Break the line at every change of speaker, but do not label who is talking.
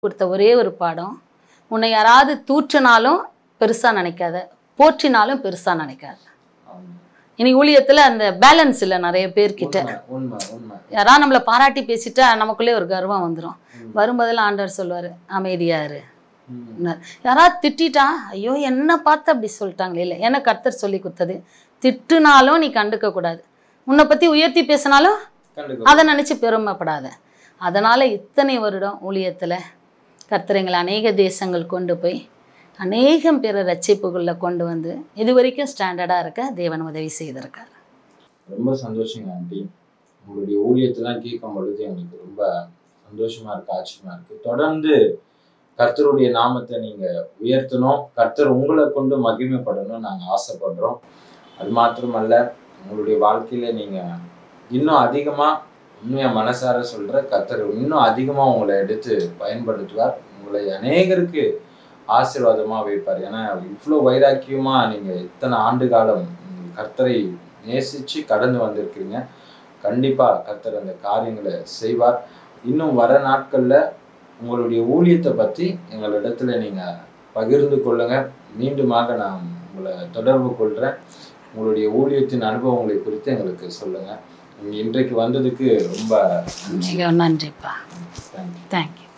கொடுத்த ஒரே ஒரு பாடம் உன்னை யாராவது தூற்றினாலும் பெருசாக நினைக்காத போற்றினாலும் பெருசாக நினைக்காத
ஆமா.
இனி ஊழியத்தில் அந்த பேலன்ஸ் இல்லை நிறைய பேர்கிட்ட
உண்மை உண்மை உண்மை
யாராவது நம்மளை பாராட்டி பேசிட்டா நமக்குள்ளே ஒரு கர்வம் வந்துடும்
ம்.
வரும்போதெல்லாம் ஆண்டவர் சொல்லுவார் அமைதியாரு
ம்.
யாராவது திட்டிட்டா ஐயோ என்ன பார்த்து அப்படி சொல்லிட்டாங்களே இல்லை ஏன்னா கர்த்தர் சொல்லி கொடுத்தது திட்டுனாலும் நீ கண்டுக்க கூடாது உன்னை பற்றி உயர்த்தி பேசினாலும்
கண்டுக்க
அதை நினச்சி பெருமைப்படாத அதனால் இத்தனை வருடம் ஊழியத்தில் கர்த்தர் எங்களை அநேக தேசங்கள் கொண்டு போய் அநேகம் பேரை ரட்சிப்புக்குள்ளே கொண்டு வந்து இது வரைக்கும் ஸ்டாண்டர்டாக இருக்க தேவன் உதவி செய்திருக்கார்
ரொம்ப சந்தோஷங்க ஆண்டி உங்களுடைய ஊழியத்தெல்லாம் கேட்கும் பொழுது எங்களுக்கு ரொம்ப சந்தோஷமா இருக்கு ஆச்சரியமா இருக்கு தொடர்ந்து கர்த்தருடைய நாமத்தை நீங்க உயர்த்தணும் கர்த்தர் உங்களை கொண்டு மகிமைப்படணும் நாங்க ஆசைப்படுறோம் அது மாத்திரமல்ல உங்களுடைய வாழ்க்கையில நீங்க இன்னும் அதிகமா உண்மையா மனசார சொல்ற கர்த்தர் இன்னும் அதிகமா உங்களை எடுத்து பயன்படுத்துவார் உங்களை அநேகருக்கு ஆசீர்வாதமா வைப்பார் ஏன்னா இவ்வளோ வைராக்கியமா நீங்க இத்தனை ஆண்டு காலம் உம், கர்த்தரை நேசிச்சு கடந்து வந்திருக்கிறீங்க கண்டிப்பா கர்த்தர் அந்த காரியங்களை செய்வார் இன்னும் வர நாட்கள்ல உங்களுடைய ஊழியத்தை பத்தி எங்களிடத்துல நீங்க பகிர்ந்து கொள்ளுங்க மீண்டுமாக நான் உங்களை தொடர்பு கொள்றேன் உங்களுடைய ஊழியத்தின் அனுபவங்களை குறித்து எங்களுக்கு சொல்லுங்க நீங்க இன்றைக்கு வந்ததுக்கு ரொம்ப
மிக நன்றிப்பா
தேங்க்யூ
தேங்க்யூ